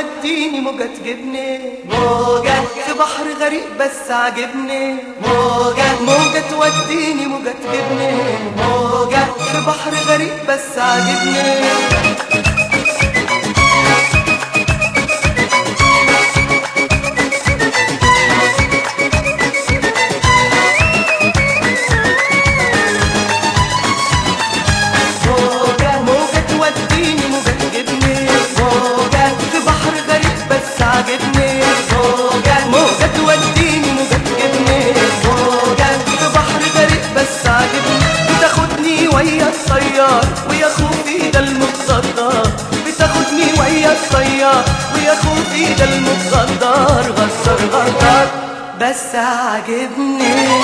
توديني موجة تجيبني موجة في بحر غريق بس عاجبني موجة موجة توديني موجة تجيبني موجة في بحر غريق بس عاجبني موجة موجة توديني موجة تجيبني موجة في بحر غريب بس عاجبني موجة موجة توديني موجة تجيبني موجة في بحر غريب بس عاجبني بتاخدني ويا الطيار ويا خوفي ده المتصدر بتاخدني ويا الطيار ويا خوفي ده المتصدر غدر غدر بس عاجبني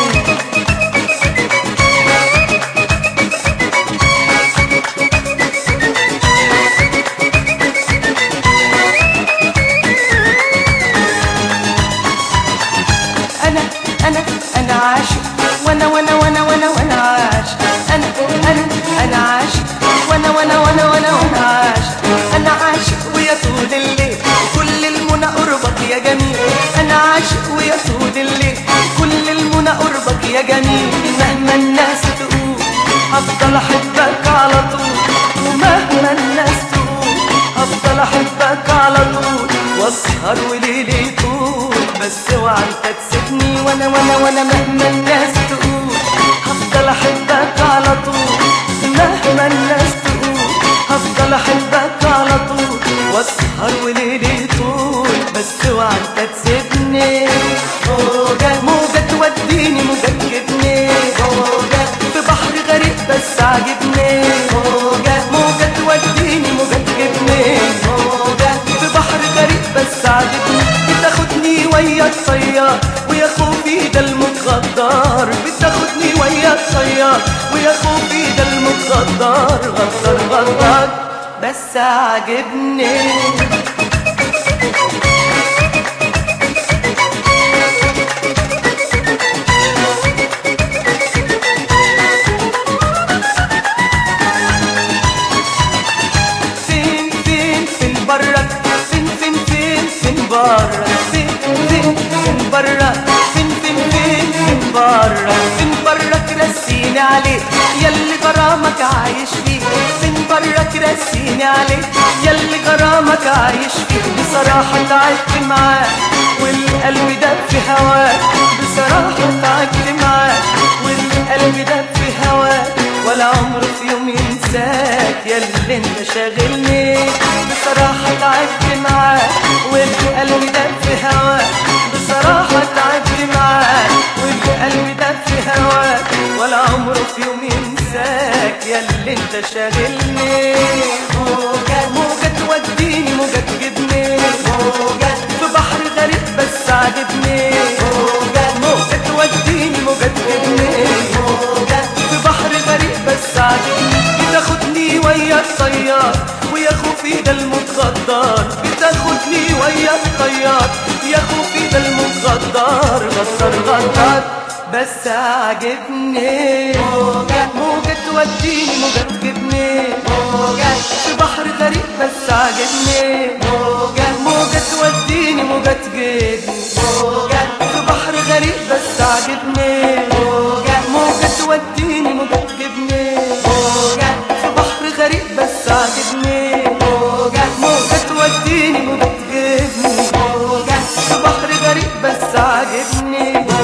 انا انا انا عاشق وانا وانا وانا وانا وانا عاشق انا انا انا عاشق وانا وانا وانا وانا وانا عاشق انا عاشق ويا طول الليل كل المنى قربك يا جميل انا عاشق ويا طول الليل كل المنى قربك يا جميل مهما الناس تقول هفضل احبك على طول ومهما الناس تقول هفضل احبك على طول واسهر وليلي طول بس اوعى انت تسيبني وانا وانا وانا مهما الناس تقول هفضل احبك على طول مهما الناس تقول هفضل احبك على طول واسهر وليلي طول بس اوعى انت تسيبني موجة موجة توديني موجة تجيبني موجة في بحر غريق بس عاجبني موجة موجة توديني موجة تجيبني موجة في بحر غريق بس عاجبني بتاخدني ويا الطيار ويا خوفي ده المتغدر بتاخدني ويا الطيار ويا خوفي ده المتغدر غدر غدر بس عاجبني فين فين فين برك فين فين فين فين برك فين فين فين برك فين فين فين فين برك فين برك رسيني عليك ياللي غرامك عايش فيه فين برك رسيني عليك ياللي غرامك عايش فيه بصراحة تعبت معاك والقلب دب في هواك بصراحة تعبت معاك والقلب دب في هواك ولا عمر في يوم ينساك يا اللي انت شاغلني بصراحة تعبت معاك والقلب دب في هواك بصراحة تعبت معاك والقلب دب في هواك ولا عمر في يوم ينساك يا اللي انت شاغلني موجة موجة توديني موجة تجيبني موجة في بحر غريب بس عاجبني موجة موجة توديني موجة تجيبني موجة في بحر غريب بس عاجبني بتاخدني ويا الطيار ويا خوفي ده المتغدر بتاخدني ويا الطيار يا خوفي ده المتغدر غدر غدر بس عاجبني موجة موجة توديني موجة تجيبني موجة في بحر غريب بس عاجبني موجة موجة توديني موجة تجيبني موجة في بحر غريب بس عاجبني موجة موجة توديني موجة تجيبني موجة في بحر غريب بس عاجبني موجة موجة توديني موجة تجيبني موجة في بحر غريب بس عاجبني